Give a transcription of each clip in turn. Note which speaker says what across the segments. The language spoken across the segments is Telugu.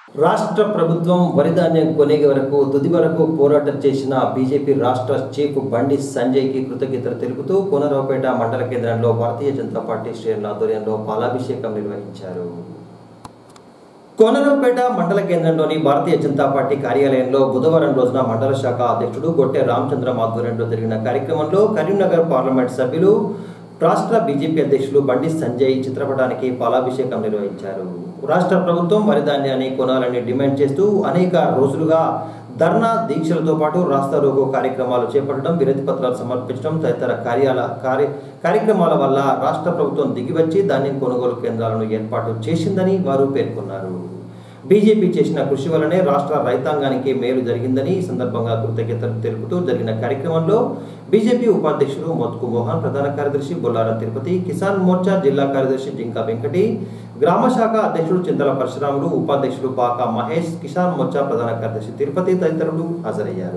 Speaker 1: రాష్ట్ర ప్రభుత్వం వరి ధాన్యం కొనేగి వరకు తుది వరకు పోరాటం చేసిన బీజేపీ రాష్ట్ర చీఫ్ బండి సంజయ్కి కృతజ్ఞతలు తెలుపుతూ కోనరావుపేట మండల కేంద్రంలో భారతీయ జనతా పార్టీ శ్రేణుల ఆధ్వర్యంలో పాలాభిషేకం నిర్వహించారు కోనరావుపేట మండల కేంద్రంలోని భారతీయ జనతా పార్టీ కార్యాలయంలో బుధవారం రోజున మండల శాఖ అధ్యక్షుడు గొట్టె రామచంద్రం ఆధ్వర్యంలో జరిగిన కార్యక్రమంలో కరీంనగర్ పార్లమెంట్ సభ్యులు రాష్ట్ర బీజేపీ అధ్యక్షులు బండి సంజయ్ చిత్రపటానికి పాలాభిషేకం నిర్వహించారు రాష్ట్ర ప్రభుత్వం వరి ధాన్యాన్ని కొనాలని డిమాండ్ చేస్తూ అనేక రోజులుగా ధర్నా దీక్షలతో పాటు రాస్తా రోగో కార్యక్రమాలు చేపట్టడం వినతి పత్రాలు సమర్పించడం తదితర కార్యాల కార్య కార్యక్రమాల వల్ల రాష్ట్ర ప్రభుత్వం దిగివచ్చి ధాన్యం కొనుగోలు కేంద్రాలను ఏర్పాటు చేసిందని వారు పేర్కొన్నారు బీజేపీ చేసిన కృషి వల్లనే రాష్ట్ర రైతాంగానికి మేలు జరిగిందని ఈ సందర్భంగా కృతజ్ఞతలు తెలుపుతూ జరిగిన కార్యక్రమంలో బీజేపీ ఉపాధ్యక్షులు మొత్తుకు మోహన్ ప్రధాన కార్యదర్శి బొల్లారం తిరుపతి కిసాన్ మోర్చా జిల్లా కార్యదర్శి జింకా వెంకటి గ్రామ శాఖ అధ్యక్షుడు చింతల పరశురాములు ఉపాధ్యక్షుడు పాక మహేష్ కిసాన్ మోర్చా ప్రధాన కార్యదర్శి తిరుపతి తదితరులు హాజరయ్యారు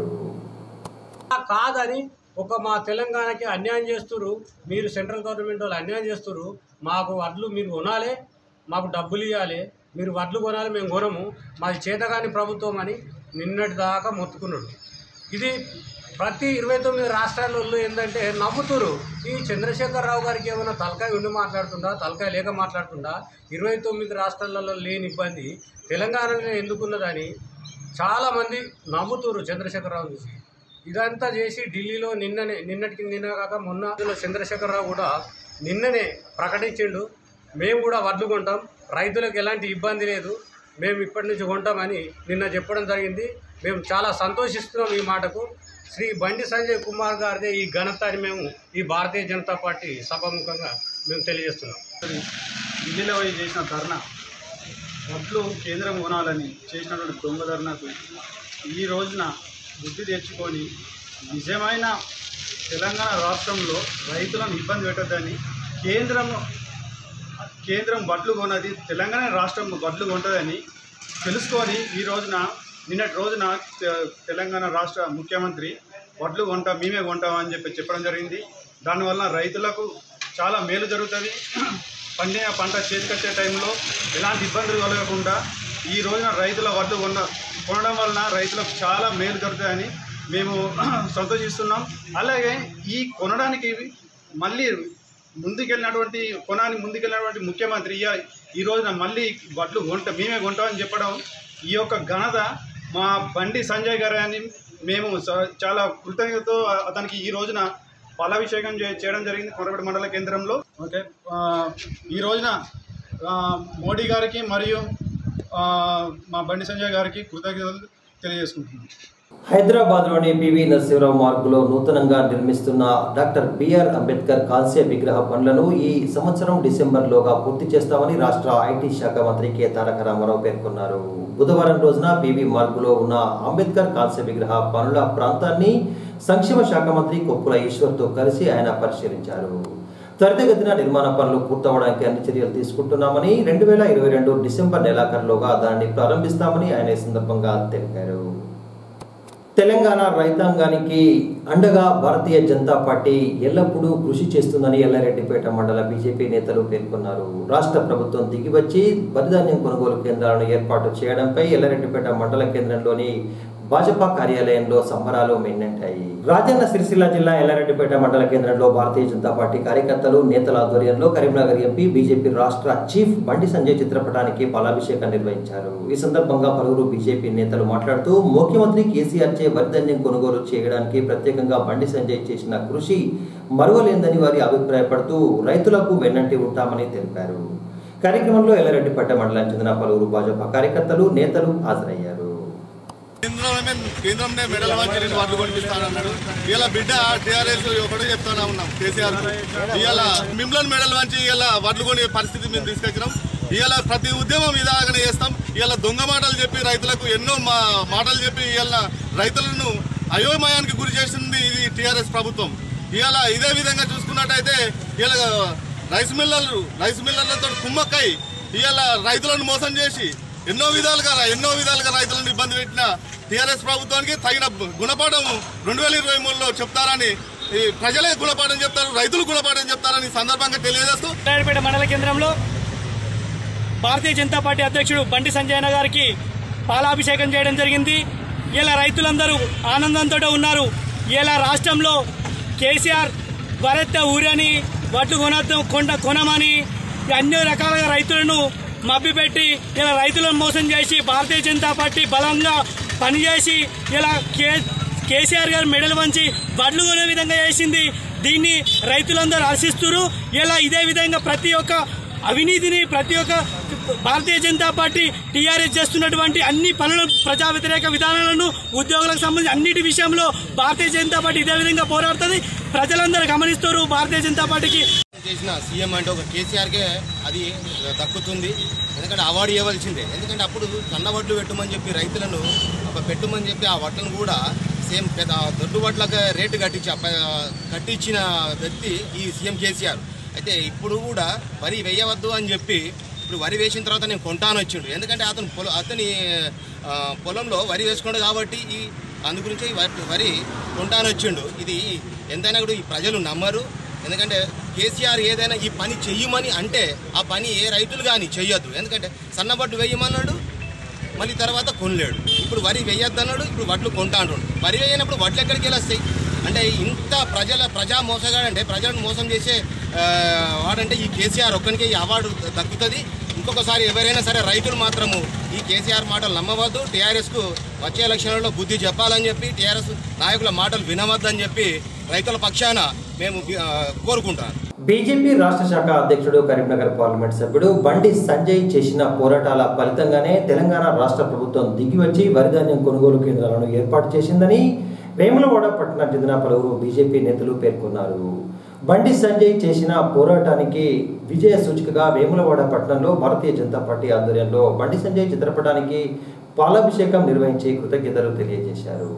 Speaker 2: కాదని ఒక మా తెలంగాణకి అన్యాయం చేస్తున్నారు మీరు సెంట్రల్ గవర్నమెంట్ వాళ్ళు అన్యాయం చేస్తున్నారు మాకు వడ్లు మీరు కొనాలి మాకు డబ్బులు ఇవ్వాలి మీరు వడ్లు కొనాలి మేము కొనము మాది చేతగాని ప్రభుత్వం అని నిన్నటి దాకా మొత్తుకున్నాడు ఇది ప్రతి ఇరవై తొమ్మిది రాష్ట్రాలలో ఏంటంటే నవ్వుతురు ఈ చంద్రశేఖరరావు గారికి ఏమైనా తలకాయ ఉండి మాట్లాడుతుందా తలకాయ లేక మాట్లాడుతుందా ఇరవై తొమ్మిది రాష్ట్రాలలో లేని ఇబ్బంది తెలంగాణలో ఎందుకున్నదని చాలామంది నమ్ముతురు చంద్రశేఖరరావు చూసి ఇదంతా చేసి ఢిల్లీలో నిన్ననే నిన్నటికి నిన్న కాక మొన్న అందులో చంద్రశేఖరరావు కూడా నిన్ననే ప్రకటించిండు మేము కూడా వడ్లు కొంటాం రైతులకు ఎలాంటి ఇబ్బంది లేదు మేము ఇప్పటి నుంచి కొంటామని నిన్న చెప్పడం జరిగింది మేము చాలా సంతోషిస్తున్నాం ఈ మాటకు శ్రీ బండి సంజయ్ కుమార్ గారిదే ఈ ఘనతని మేము ఈ భారతీయ జనతా పార్టీ సభాముఖంగా మేము తెలియజేస్తున్నాం
Speaker 3: ఢిల్లీలో పోయి చేసిన ధర్నా వడ్లు కేంద్రం కొనాలని చేసినటువంటి దొంగ ధర్నాకు ఈ రోజున బుద్ధి తెచ్చుకొని నిజమైన తెలంగాణ రాష్ట్రంలో రైతులను ఇబ్బంది పెట్టద్దని కేంద్రం కేంద్రం వడ్లు కొన్నది తెలంగాణ రాష్ట్రం వడ్లు కొంటుందని తెలుసుకొని ఈ రోజున నిన్నటి రోజున తె- తెలంగాణ రాష్ట్ర ముఖ్యమంత్రి వడ్లు కొంటాం మేమే కొంటాం అని చెప్పి చెప్పడం జరిగింది దానివల్ల రైతులకు చాలా మేలు జరుగుతుంది పండిన పంట చేతికొచ్చే టైంలో ఎలాంటి ఇబ్బందులు కలగకుండా ఈ రోజున రైతుల వడ్లు కొన్న కొనడం వలన రైతులకు చాలా మేలు జరుగుతుందని మేము సంతోషిస్తున్నాం అలాగే ఈ కొనడానికి మళ్ళీ ముందుకెళ్ళినటువంటి కొనాన్ని ముందుకెళ్ళినటువంటి ముఖ్యమంత్రి ఇయ- ఈ రోజున మళ్ళీ వడ్లు కొంట మేమే కొంటామని చెప్పడం ఈ యొక్క ఘనత మా బండి సంజయ్ గారు అని మేము స- చాలా కృతజ్ఞతతో అతనికి ఈ రోజున పాలాభిషేకం చే- చేయడం జరిగింది కొరగడ మండల కేంద్రంలో ఓకే ఆ, ఈ రోజున ఆ, మోడీ గారికి మరియు ఆ, మా బండి సంజయ్ గారికి కృతజ్ఞతలు తెలియజేసుకుంటున్నాను
Speaker 1: హైదరాబాద్లోని పివి నరసింహరావు మార్గులో నూతనంగా నిర్మిస్తున్న డాక్టర్ బిఆర్ అంబేద్కర్ కాల్స్య విగ్రహ పనులను ఈ సంవత్సరం డిసెంబర్లోగా పూర్తి చేస్తామని రాష్ట్ర ఐటీ శాఖ మంత్రి కె తారక రామారావు పేర్కొన్నారు బుధవారం రోజున పివి మార్గులో ఉన్న అంబేద్కర్ కాల్స్య విగ్రహ పనుల ప్రాంతాన్ని సంక్షేమ శాఖ మంత్రి కొప్పుల ఈశ్వర్తో కలిసి ఆయన పరిశీలించారు త్వరితగతిన నిర్మాణ పనులు పూర్తవడానికి అన్ని చర్యలు తీసుకుంటున్నామని రెండు వేల ఇరవై రెండు డిసెంబర్ నెలాఖరులోగా దాన్ని ప్రారంభిస్తామని ఆయన ఈ సందర్భంగా తెలిపారు తెలంగాణ రైతాంగానికి అండగా భారతీయ జనతా పార్టీ ఎల్లప్పుడూ కృషి చేస్తుందని ఎల్లారెడ్డిపేట మండల బీజేపీ నేతలు పేర్కొన్నారు రాష్ట్ర ప్రభుత్వం దిగివచ్చి వరిధాన్యం కొనుగోలు కేంద్రాలను ఏర్పాటు చేయడంపై ఎల్లారెడ్డిపేట మండల కేంద్రంలోని భాజపా కార్యాలయంలో సంబరాలు మిన్నంటాయి రాజన్న సిరిసిల్ల జిల్లా ఎల్లారెడ్డిపేట మండల కేంద్రంలో భారతీయ జనతా పార్టీ కార్యకర్తలు నేతల ఆధ్వర్యంలో కరీంనగర్ ఎంపీ బీజేపీ రాష్ట్ర చీఫ్ బండి సంజయ్ చిత్రపటానికి పాలాభిషేకం నిర్వహించారు ఈ సందర్భంగా పలువురు బీజేపీ నేతలు మాట్లాడుతూ ముఖ్యమంత్రి కేసీఆర్ చే వరిధాన్యం కొనుగోలు చేయడానికి ప్రత్యేకంగా బండి సంజయ్ చేసిన కృషి మరువలేందని వారి అభిప్రాయపడుతూ రైతులకు వెన్నంటి ఉంటామని తెలిపారు కార్యక్రమంలో ఎల్లారెడ్డిపేట మండలానికి చెందిన పలువురు భాజపా కార్యకర్తలు నేతలు హాజరయ్యారు
Speaker 4: కేంద్రంలోనే కేంద్రంనే మెడల్ వంచి నేను వడ్లు కొనిపిస్తానన్నాడు ఇలా బిడ్డ టీఆర్ఎస్ ఒకటే చెప్తానే ఉన్నాం కేసీఆర్ ఇవాళ మిమ్మల్ని మెడల్ వంచి ఇలా వడ్లు కొనే పరిస్థితి మేము తీసుకొచ్చినాం ఇవాళ ప్రతి ఉద్యమం ఇలాగనే చేస్తాం ఇవాళ దొంగ మాటలు చెప్పి రైతులకు ఎన్నో మా మాటలు చెప్పి ఇవాళ రైతులను అయోమయానికి గురి చేసింది ఇది టీఆర్ఎస్ ప్రభుత్వం ఇవాళ ఇదే విధంగా చూసుకున్నట్టయితే ఇవాళ రైస్ మిల్లర్లు రైస్ మిల్లర్లతో కుమ్మక్కై ఇవాళ రైతులను మోసం చేసి ఎన్నో విధాలుగా ఎన్నో విధాలుగా రైతులను ఇబ్బంది పెట్టిన టీఆర్ఎస్ ప్రభుత్వానికి తగిన గుణపాఠం రెండు వేల ఇరవై మూడులో చెప్తారని ఈ ప్రజలే గుణపాఠం చెప్తారు రైతులు గుణపాఠం చెప్తారని ఈ సందర్భంగా తెలియజేస్తూ
Speaker 5: నారాయణపేట మండల కేంద్రంలో భారతీయ జనతా పార్టీ అధ్యక్షుడు బండి సంజయ్ అన్న గారికి పాలాభిషేకం చేయడం జరిగింది ఇలా రైతులందరూ ఆనందంతో ఉన్నారు ఇలా రాష్ట్రంలో కేసీఆర్ వరెత్త ఊరని వడ్లు కొనద్దాం కొండ కొనమని అన్ని రకాలుగా రైతులను మభ్యపెట్టి ఇలా రైతులను మోసం చేసి భారతీయ జనతా పార్టీ బలంగా పనిచేసి ఇలా కే కేసీఆర్ గారు మెడలు వంచి వడ్లు కొనే విధంగా చేసింది దీన్ని రైతులందరూ హర్షిస్తున్నారు ఇలా ఇదే విధంగా ప్రతి ఒక్క అవినీతిని ప్రతి ఒక్క భారతీయ జనతా పార్టీ టీఆర్ఎస్ చేస్తున్నటువంటి అన్ని పనులు ప్రజా వ్యతిరేక విధానాలను ఉద్యోగులకు సంబంధించి అన్నిటి విషయంలో భారతీయ జనతా పార్టీ ఇదే విధంగా పోరాడుతుంది ప్రజలందరూ గమనిస్తారు భారతీయ జనతా పార్టీకి
Speaker 6: చేసిన సీఎం అంటే ఒక కేసీఆర్కే అది దక్కుతుంది ఎందుకంటే అవార్డు ఇవ్వవలసిందే ఎందుకంటే అప్పుడు సన్న వడ్లు పెట్టమని చెప్పి రైతులను ఒక పెట్టుమని చెప్పి ఆ వడ్లను కూడా సేమ్ పెద్ద దొడ్డు వడ్లకు రేటు కట్టించి అప్ప- కట్టించిన వ్యక్తి ఈ సీఎం కేసీఆర్ అయితే ఇప్పుడు కూడా వరి వేయవద్దు అని చెప్పి ఇప్పుడు వరి వేసిన తర్వాత నేను కొంటాను వచ్చిండు ఎందుకంటే అతను పొల అతని ఆ, పొలంలో వరి వేసుకున్నాడు కాబట్టి ఈ అందు గురించి ఈ వరి- వరి కొంటాను వచ్చిండు ఇది ఎంతైనా కూడా ఈ ప్రజలు నమ్మరు ఎందుకంటే కేసీఆర్ ఏదైనా ఈ పని చెయ్యమని అంటే ఆ పని ఏ రైతులు కానీ చెయ్యొద్దు ఎందుకంటే సన్నబడ్డు వేయమన్నాడు మళ్ళీ తర్వాత కొనలేడు ఇప్పుడు వరి వేయొద్దు అన్నాడు ఇప్పుడు వడ్లు కొంటా అంటాడు వరి వేయనప్పుడు వడ్లు ఎక్కడికి వెళ్ళి వస్తాయి అంటే ఇంత ప్రజల ప్రజా మోసగాడంటే ప్రజలను మోసం చేసే ఆ, వాడంటే ఈ కేసీఆర్ ఒక్కనికే ఈ అవార్డు దక్కుతుంది ఇంకొకసారి ఎవరైనా సరే రైతులు మాత్రము ఈ కేసీఆర్ మాటలు నమ్మవద్దు టీఆర్ఎస్కు వచ్చే ఎలక్షన్లలో బుద్ధి చెప్పాలని చెప్పి టీఆర్ఎస్ నాయకుల మాటలు వినవద్దని చెప్పి రైతుల పక్షాన మేము ఆ, కోరుకుంటాను
Speaker 1: బీజేపీ రాష్ట్ర శాఖ అధ్యక్షుడు కరీంనగర్ పార్లమెంట్ సభ్యుడు బండి సంజయ్ చేసిన పోరాటాల ఫలితంగానే తెలంగాణ రాష్ట్ర ప్రభుత్వం దిగివచ్చి వరిధాన్యం కొనుగోలు కేంద్రాలను ఏర్పాటు చేసిందని వేములవాడ పట్టణ చెందిన పలువురు బీజేపీ నేతలు పేర్కొన్నారు బండి సంజయ్ చేసిన పోరాటానికి విజయ సూచికగా వేములవాడ పట్టణంలో భారతీయ జనతా పార్టీ ఆధ్వర్యంలో బండి సంజయ్ చిత్రపటానికి పాలాభిషేకం నిర్వహించి కృతజ్ఞతలు తెలియజేశారు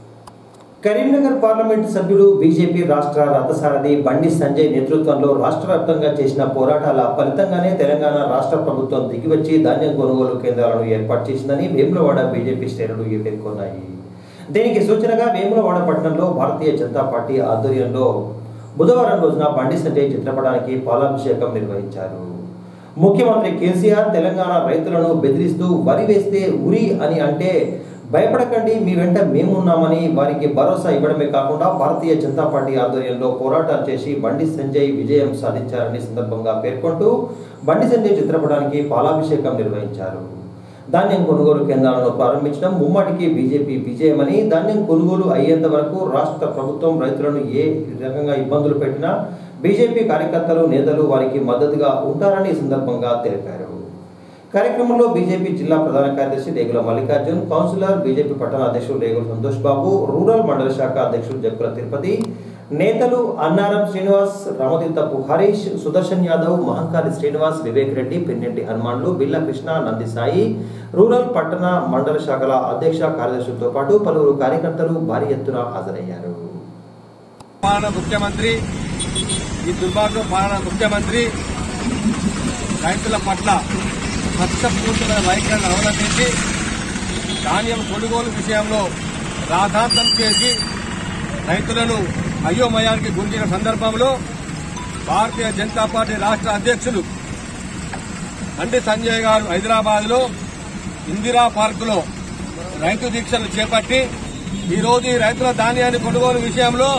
Speaker 1: కరీంనగర్ పార్లమెంటు సభ్యుడు బీజేపీ రాష్ట్ర రథసారథి బండి సంజయ్ నేతృత్వంలో రాష్ట్ర వ్యాప్తంగా చేసిన పోరాటాల ఫలితంగానే తెలంగాణ రాష్ట్ర ప్రభుత్వం దిగివచ్చి ధాన్యం కొనుగోలు కేంద్రాలను ఏర్పాటు చేసిందని వేములవాడ బీజేపీ శ్రేణులు పేర్కొన్నాయి దీనికి సూచనగా వేములవాడ పట్టణంలో భారతీయ జనతా పార్టీ ఆధ్వర్యంలో బుధవారం రోజున బండి సంజయ్ చిత్రపటానికి పాలాభిషేకం నిర్వహించారు ముఖ్యమంత్రి కేసీఆర్ తెలంగాణ రైతులను బెదిరిస్తూ వరి వేస్తే ఉరి అని అంటే భయపడకండి మీ వెంట మేమున్నామని వారికి భరోసా ఇవ్వడమే కాకుండా భారతీయ జనతా పార్టీ ఆధ్వర్యంలో పోరాటాలు చేసి బండి సంజయ్ విజయం సాధించారని సందర్భంగా పేర్కొంటూ బండి సంజయ్ చిత్రపటానికి పాలాభిషేకం నిర్వహించారు ధాన్యం కొనుగోలు కేంద్రాలను ప్రారంభించడం ముమ్మాటికి బీజేపీ విజయమని ధాన్యం కొనుగోలు అయ్యేంత వరకు రాష్ట్ర ప్రభుత్వం రైతులను ఏ రకంగా ఇబ్బందులు పెట్టినా బీజేపీ కార్యకర్తలు నేతలు వారికి మద్దతుగా ఉంటారని ఈ సందర్భంగా తెలిపారు కార్యక్రమంలో బీజేపీ జిల్లా ప్రధాన కార్యదర్శి రేగుల మల్లికార్జున్ కౌన్సిలర్ బీజేపీ పట్టణ అధ్యక్షుడు రేగుల సంతోష్ బాబు రూరల్ మండల శాఖ అధ్యక్షుడు జక్కుల తిరుపతి నేతలు అన్నారం శ్రీనివాస్ రామతీర్థపు హరీష్ సుదర్శన్ యాదవ్ మహంకాళి శ్రీనివాస్ వివేక్ రెడ్డి పిన్నెట్టి హనుమాన్లు బిల్ల కృష్ణ నంది సాయి రూరల్ పట్టణ మండల శాఖల అధ్యక్ష కార్యదర్శులతో పాటు పలువురు కార్యకర్తలు భారీ ఎత్తున హాజరయ్యారు
Speaker 7: పాలన ముఖ్యమంత్రి ఈ దుర్మార్గ పాలన ముఖ్యమంత్రి రైతుల పట్ల పచ్చపూర్తుల వైఖరిని అవలంబించి ధాన్యం కొనుగోలు విషయంలో రాధాంతం చేసి రైతులను అయోమయానికి గుంజిన సందర్భంలో భారతీయ జనతా పార్టీ రాష్ట్ర అధ్యక్షులు బండి సంజయ్ గారు హైదరాబాద్ లో ఇందిరా పార్కులో రైతు దీక్షలు చేపట్టి ఈ రోజు ఈ రైతుల ధాన్యాన్ని కొనుగోలు విషయంలో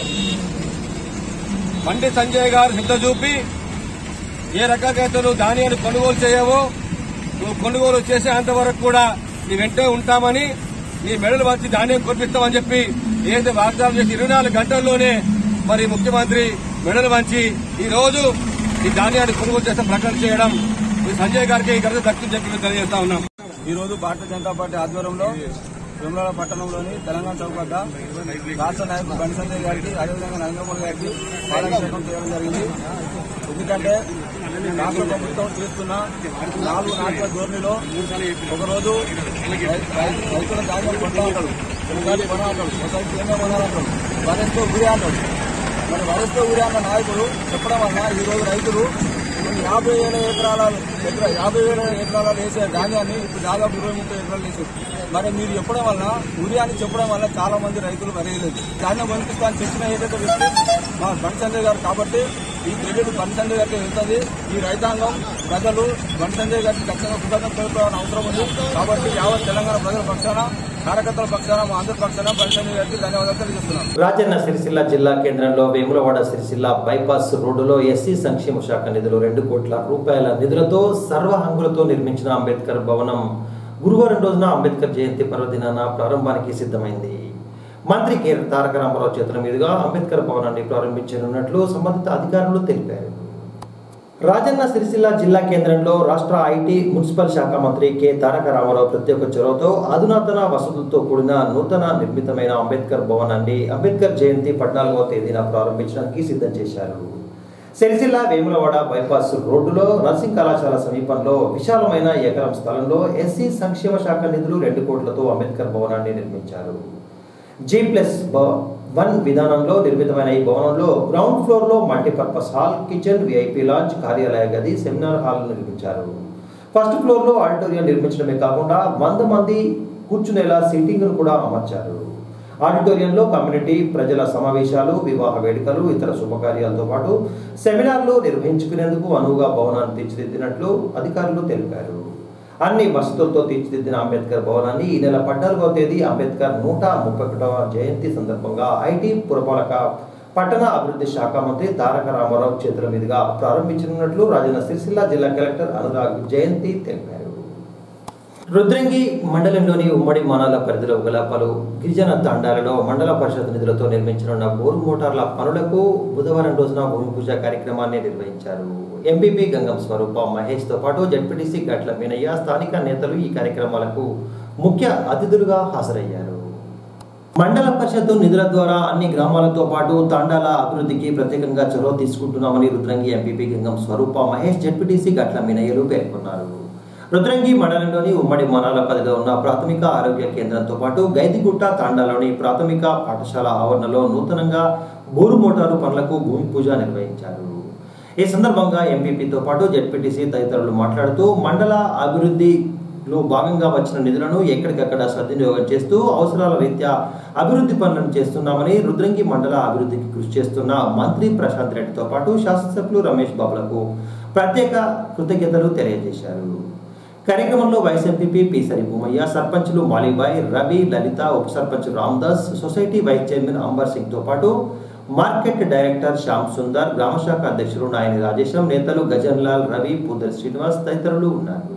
Speaker 7: బండి సంజయ్ గారు శ్రద్ధ చూపి ఏ రకంగా అయితే నువ్వు ధాన్యాన్ని కొనుగోలు చేయవో నువ్వు కొనుగోలు చేసేంత వరకు కూడా నీ వెంటే ఉంటామని నీ మెడలు వచ్చి ధాన్యం కొనిపిస్తామని చెప్పి ఏదైతే వాగ్దానం చేసి ఇరవై నాలుగు గంటల్లోనే మరి ముఖ్యమంత్రి మెడలు వంచి ఈ రోజు ఈ ధాన్యాన్ని కొనుగోలు చేస్తే ప్రకటన చేయడం ఈ సంజయ్ గారికి ఈ ఘనత దక్కిందని చెప్పి తెలియజేస్తా ఉన్నాం
Speaker 3: ఈ రోజు భారతీయ జనతా పార్టీ ఆధ్వర్యంలో విమలాడ పట్టణంలోని తెలంగాణ చౌక్ వద్ద రాష్ట్ర నాయకుడు బండి సంజయ్ గారికి అదేవిధంగా నరేంద్రమోదీ గారికి పాలాభిషేకం చేయడం జరిగింది ఎందుకంటే రాష్ట్ర ప్రభుత్వం చేస్తున్న నాలుగు నాట్ల ధోరణిలో ఒకరోజు రై- రై- రైతుల ధాన్యం కొంటా ఉంటాడు ఒకసారి కొన అంటాడు ఒకసారి కేంద్రం కొనాలంటాడు వరిస్తూ ఊరి అంటాడు మరి వరిస్తూ ఊరి అన్న నాయకుడు చెప్పడం వల్ల ఈ రోజు రైతులు కొన్ని యాభై వేల ఎకరాల ఎకరా యాభై వేల ఎకరాల వేసే ధాన్యాన్ని ఇప్పుడు దాదాపు ఇరవై ముప్పై ఎకరాలు వేసారు మరి మీరు చెప్పడం వల్ల ఉరియాన్ని చెప్పడం వల్ల చాలా మంది రైతులు వరేయలేదు ధాన్యం పంపిస్తా అని చెప్పిన ఏదైతే వ్యక్తి మా బండి సంజయ్ గారు కాబట్టి
Speaker 7: ఈ క్రెడిట్ బండి సంజయ్ గారికి వెళ్తుంది ఈ రైతాంగం ప్రజలు బండి సంజయ్ గారికి ఖచ్చితంగా కృతజ్ఞత తెలుపుకోవాలని అవసరం ఉంది కాబట్టి యావత్ తెలంగాణ ప్రజల పక్షాన కార్యకర్తల పక్షాన మా అందరి పక్షాన బండి సంజయ్ గారికి ధన్యవాదాలు తెలియజేస్తున్నాను
Speaker 1: రాజన్న సిరిసిల్ల జిల్లా కేంద్రంలో వేములవాడ సిరిసిల్ల బైపాస్ రోడ్డులో ఎస్సీ సంక్షేమ శాఖ నిధులు రెండు కోట్ల రూపాయల నిధులతో సర్వ హంగులతో నిర్మించిన అంబేద్కర్ భవనం గురువారం రోజున అంబేద్కర్ జయంతి పర్వదినాన ప్రారంభానికి సిద్ధమైంది మంత్రి కె తారక రామారావు చేతుల మీదుగా అంబేద్కర్ భవనాన్ని ప్రారంభించనున్నట్లు సంబంధిత అధికారులు తెలిపారు రాజన్న సిరిసిల్ల జిల్లా కేంద్రంలో రాష్ట్ర ఐటీ మున్సిపల్ శాఖ మంత్రి కె తారక రామారావు ప్రత్యేక చొరవతో అధునాతన వసతులతో కూడిన నూతన నిర్మితమైన అంబేద్కర్ భవనాన్ని అంబేద్కర్ జయంతి పద్నాలుగవ తేదీన ప్రారంభించడానికి సిద్ధం చేశారు సిరిసిల్ల వేములవాడ బైపాస్ రోడ్డులో నర్సింగ్ కళాశాల సమీపంలో విశాలమైన ఎకరం స్థలంలో ఎస్సీ సంక్షేమ శాఖ నిధులు రెండు కోట్లతో అంబేద్కర్ భవనాన్ని నిర్మించారు జీ ప్లస్ వన్ విధానంలో నిర్మితమైన ఈ భవనంలో గ్రౌండ్ ఫ్లోర్ లో multipurpose hall kitchen VIP lounge కార్యాలయ గది సెమినార్ హాల్ నిర్మించారు ఫస్ట్ ఫ్లోర్ లో ఆడిటోరియం నిర్మించడమే కాకుండా వంద మంది కూర్చునేలా సీటింగ్ కూడా అమర్చారు ఆడిటోరియంలో కమ్యూనిటీ ప్రజల సమావేశాలు వివాహ వేడుకలు ఇతర శుభకార్యాలతో పాటు సెమినార్లు నిర్వహించుకునేందుకు అనువుగా భవనాన్ని తీర్చిదిద్దినట్లు అధికారులు తెలిపారు అన్ని వసతులతో తీర్చిదిద్దిన అంబేద్కర్ భవనాన్ని ఈ నెల పద్నాలుగవ తేదీ అంబేద్కర్ నూట ముప్పై ఒకటవ జయంతి సందర్భంగా ఐటీ పురపాలక పట్టణ అభివృద్ధి శాఖ మంత్రి తారక రామారావు చేతుల మీదుగా ప్రారంభించనున్నట్లు రాజన్న సిరిసిల్ల జిల్లా కలెక్టర్ అనురాగ్ జయంతి తెలిపారు రుద్రంగి మండలంలోని ఉమ్మడి మానాల పరిధిలో గల పలు గిరిజన తాండాలలో మండల పరిషత్ నిధులతో నిర్మించనున్న బోరు మోటార్ల పనులకు బుధవారం రోజున భూమి పూజ కార్యక్రమాన్ని నిర్వహించారు ఎంపీపీ గంగం స్వరూప మహేష్ తో పాటు జడ్పీటీసీ గట్ల మీనయ్య స్థానిక నేతలు ఈ కార్యక్రమాలకు ముఖ్య అతిథులుగా హాజరయ్యారు మండల పరిషత్తు నిధుల ద్వారా అన్ని గ్రామాలతో పాటు తాండాల అభివృద్ధికి ప్రత్యేకంగా చొరవ తీసుకుంటున్నామని రుద్రంగి ఎంపీపీ గంగం స్వరూప మహేష్ జడ్పీటీసీ గట్ల మీనయ్యలు పేర్కొన్నారు రుద్రంగి మండలంలోని ఉమ్మడి మనాల పదిలో ఉన్న ప్రాథమిక ఆరోగ్య కేంద్రంతో పాటు గైదిగుట్ట తాండాలోని ప్రాథమిక పాఠశాల ఆవరణలో నూతనంగా బోరు మోటారు పనులకు భూమి పూజ నిర్వహించారు ఈ సందర్భంగా ఎంపీపీతో పాటు జెడ్పీటీసీ తదితరులు మాట్లాడుతూ మండల అభివృద్ధిలో భాగంగా వచ్చిన నిధులను ఎక్కడికక్కడ సద్వినియోగం చేస్తూ అవసరాల రీత్యా అభివృద్ధి పనులను చేస్తున్నామని రుద్రంగి మండల అభివృద్ధికి కృషి చేస్తున్న మంత్రి ప్రశాంత్ రెడ్డితో పాటు శాసనసభ్యులు రమేష్ బాబులకు ప్రత్యేక కృతజ్ఞతలు తెలియజేశారు కార్యక్రమంలో వైస్ ఎంపీపీ పి సరి భూమయ్య సర్పంచులు మాలిబాయ్ రవి లలిత ఉప sarpanch Ramdas society vice chairman Amber Singh తో పాటు మార్కెట్ డైరెక్టర్ శ్యామ్ సుందర్ గ్రామశాఖ అధ్యక్షులు నాయని రాజేశం నేతలు గజన్ లాల్ రవి పూదర్ శ్రీనివాస్ తదితరులు ఉన్నారు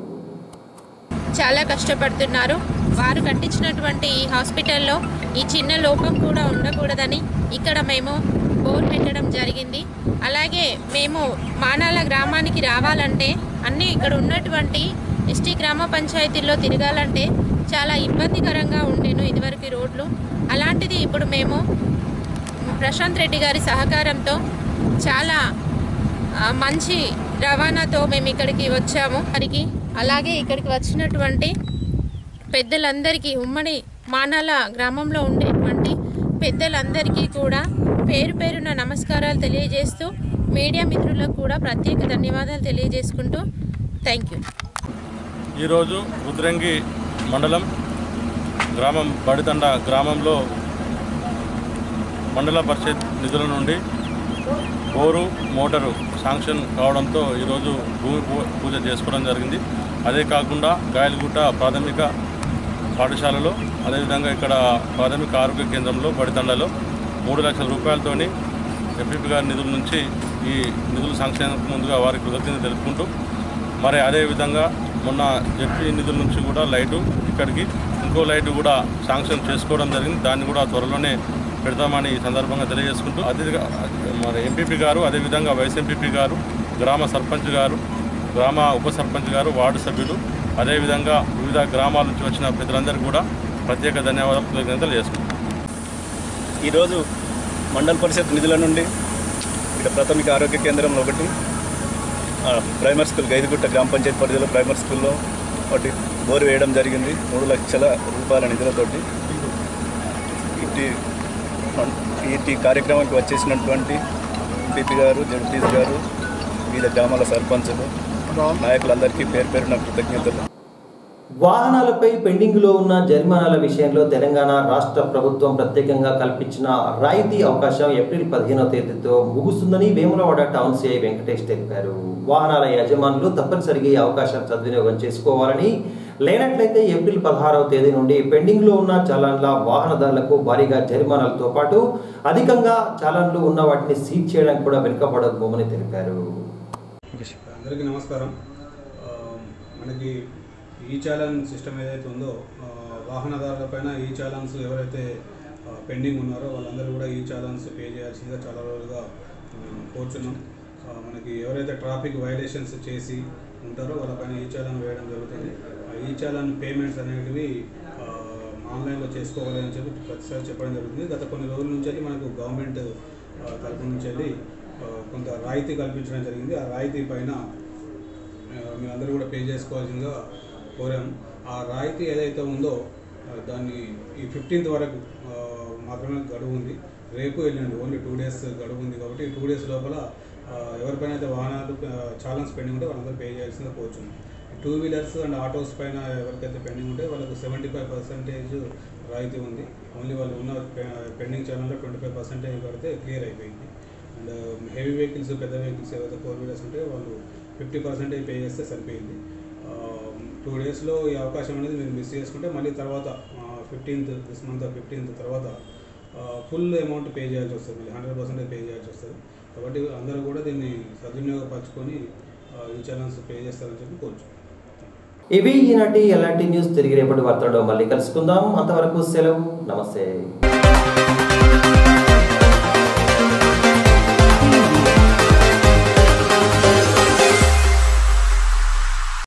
Speaker 8: చాలా కష్టపడుతున్నారు వారు కట్టించినటువంటి ఈ హాస్పిటల్లో ఈ చిన్న లోపం కూడా ఉండకూడదని ఇక్కడ మేము బోర్ పెట్టడం జరిగింది అలాగే మేము మానాల గ్రామానికి రావాలంటే అన్నీ ఇక్కడ ఉన్నటువంటి ఎస్టీ గ్రామ పంచాయతీల్లో తిరగాలంటే చాలా ఇబ్బందికరంగా ఉండేను ఇదివరకు ఈ రోడ్లు అలాంటిది ఇప్పుడు మేము ప్రశాంత్ రెడ్డి గారి సహకారంతో చాలా ఆ, మంచి రవాణాతో మేము ఇక్కడికి వచ్చాము వారికి అలాగే ఇక్కడికి వచ్చినటువంటి పెద్దలందరికీ ఉమ్మడి మానాల గ్రామంలో ఉండేటువంటి పెద్దలందరికీ కూడా పేరు పేరున నమస్కారాలు తెలియజేస్తూ మీడియా మిత్రులకు కూడా ప్రత్యేక ధన్యవాదాలు తెలియజేసుకుంటూ థ్యాంక్ యూ
Speaker 9: ఈరోజు రుద్రంగి మండలం గ్రామం బడితండ గ్రామంలో మండల పరిషత్ నిధుల నుండి బోరు మోటారు శాంక్షన్ కావడంతో ఈరోజు భూమి పూ- పూజ చేసుకోవడం జరిగింది అదే కాకుండా గాయలగుట్ట ప్రాథమిక పాఠశాలలో అదేవిధంగా ఇక్కడ ప్రాథమిక ఆరోగ్య కేంద్రంలో బడితండలో మూడు లక్షల రూపాయలతోని ఎంపీపీ గారి నిధుల నుంచి ఈ నిధులు శాంక్షన్ ముందుగా వారికి కృతజ్ఞత తెలుపుకుంటూ మరి అదేవిధంగా మొన్న జెడ్పీ నిధుల నుంచి కూడా లైటు ఇక్కడికి ఇంకో లైటు కూడా శాంక్షన్ చేసుకోవడం జరిగింది దాన్ని కూడా త్వరలోనే పెడతామని ఈ సందర్భంగా తెలియజేసుకుంటూ అతిథిగా మరి ఎంపీపీ గారు అదేవిధంగా వైస్ ఎంపీపీ గారు గ్రామ సర్పంచ్ గారు గ్రామ ఉప సర్పంచ్ గారు వార్డు సభ్యులు అదేవిధంగా వివిధ గ్రామాల నుంచి వచ్చిన ప్రజలందరికీ కూడా ప్రత్యేక ధన్యవాదాలు కృతజ్ఞతలు చేసుకుంటాం
Speaker 10: ఈరోజు మండల పరిషత్ నిధుల నుండి ఇక్కడ ప్రాథమిక ఆరోగ్య కేంద్రంలో ఒకటి ఆ, ప్రైమరీ స్కూల్ గైదిగుట్ట గ్రామ పంచాయతీ పరిధిలో ప్రైమరీ స్కూల్లో ఒకటి బోరు వేయడం జరిగింది మూడు లక్షల రూపాయల నిధులతోటి ఇటు ఇటు కార్యక్రమానికి వచ్చేసినటువంటి ఎంపీపీ గారు జగదీష్ గారు వివిధ గ్రామాల సర్పంచులు నాయకులందరికీ పేరు పేరున కృతజ్ఞతలు
Speaker 1: వాహనాలపై పెండింగ్లో ఉన్న జరిమానాల విషయంలో తెలంగాణ రాష్ట్ర ప్రభుత్వం ప్రత్యేకంగా కల్పించిన రాయితీ అవకాశం ఏప్రిల్ పదిహేనవ తేదీతో ముగుస్తుందని వేములవాడ టౌన్ సిఐ వెంకటేష్ తెలిపారు వాహనాల యజమానులు తప్పనిసరిగా ఈ అవకాశం సద్వినియోగం చేసుకోవాలని లేనట్లయితే ఏప్రిల్ పదహారవ తేదీ నుండి పెండింగ్లో ఉన్న చలాన్ల వాహనదారులకు భారీగా జరిమానాలతో పాటు అధికంగా చలాన్లు ఉన్న వాటిని సీజ్ చేయడానికి కూడా వెనుకబడబోమని తెలిపారు
Speaker 3: అందరికీ నమస్కారం ఆ, మనకి ఈ చాలన్ సిస్టమ్ ఏదైతే ఉందో ఆ, వాహనదారుల పైన ఈ చాలన్స్ ఎవరైతే ఆ, పెండింగ్ ఉన్నారో వాళ్ళందరూ కూడా ఈ చాలన్స్ పే చేయాల్సిందిగా చాలా రోజులుగా ఆ, కోరుచున్నాం ఆ, మనకి ఎవరైతే ట్రాఫిక్ వైలేషన్స్ చేసి ఉంటారో వాళ్ళపైన ఈ చాలన్ వేయడం జరుగుతుంది ఆ ఈ చాలన్ పేమెంట్స్ అనేటివి ఆ, ఆన్లైన్లో చేసుకోవాలి అని చెప్పి ప్రతిసారి చెప్పడం జరుగుతుంది గత కొన్ని రోజుల నుంచి అయితే మనకు గవర్నమెంట్ ఆ, తరపు నుంచి వెళ్ళి ఆ, కొంత రాయితీ కల్పించడం జరిగింది ఆ రాయితీ పైన ఆ, మీరందరూ కూడా పే చేసుకోవాల్సిందిగా కోరాం ఆ రాయితీ ఏదైతే ఉందో ఆ, దాన్ని ఈ ఫిఫ్టీన్త్ వరకు ఆ, మాత్రమే గడువు ఉంది రేపు వెళ్ళండి ఓన్లీ టూ డేస్ గడువు ఉంది కాబట్టి ఈ టూ డేస్ లోపల ఆ, ఎవరిపైన అయితే వాహనాలు చాలన్స్ పెండింగ్ ఉంటే వాళ్ళందరూ పే చేయాల్సిందిగా కోరుచున్నాం టూ వీలర్స్ అండ్ ఆటోస్ పైన ఎవరికైతే పెండింగ్ ఉంటే వాళ్ళకు సెవెంటీ ఫైవ్ పర్సెంటేజ్ రాయితీ ఉంది ఓన్లీ వాళ్ళు ఉన్న పెండింగ్ ఛానల్లో ట్వంటీ ఫైవ్ పర్సెంటేజ్ పడితే క్లియర్ అయిపోయింది అండ్ హెవీ వెహికల్స్ పెద్ద వెహికల్స్ ఏవైతే ఫోర్ వీలర్స్ ఉంటే వాళ్ళు ఫిఫ్టీ పర్సెంటేజ్ పే చేస్తే సరిపోయింది టూ డేస్లో ఈ అవకాశం అనేది మీరు మిస్ చేసుకుంటే మళ్ళీ తర్వాత ఫిఫ్టీన్త్ దిస్ మంత్ ఫిఫ్టీన్త్ తర్వాత ఫుల్ అమౌంట్ పే చేయాల్సి వస్తుంది మళ్ళీ హండ్రెడ్ పర్సెంటేజ్ పే చేయాల్సి వస్తుంది కాబట్టి అందరూ కూడా దీన్ని సద్వినియోగపరచుకొని ఆ, ఈ ఛానల్స్ పే చేస్తారని చెప్పి కోరుచు
Speaker 1: ఇవి ఈనాటి ఎలాంటి న్యూస్ తిరిగి రేపటి వార్తల్లో మళ్ళీ కలుసుకుందాం అంతవరకు సెలవు నమస్తే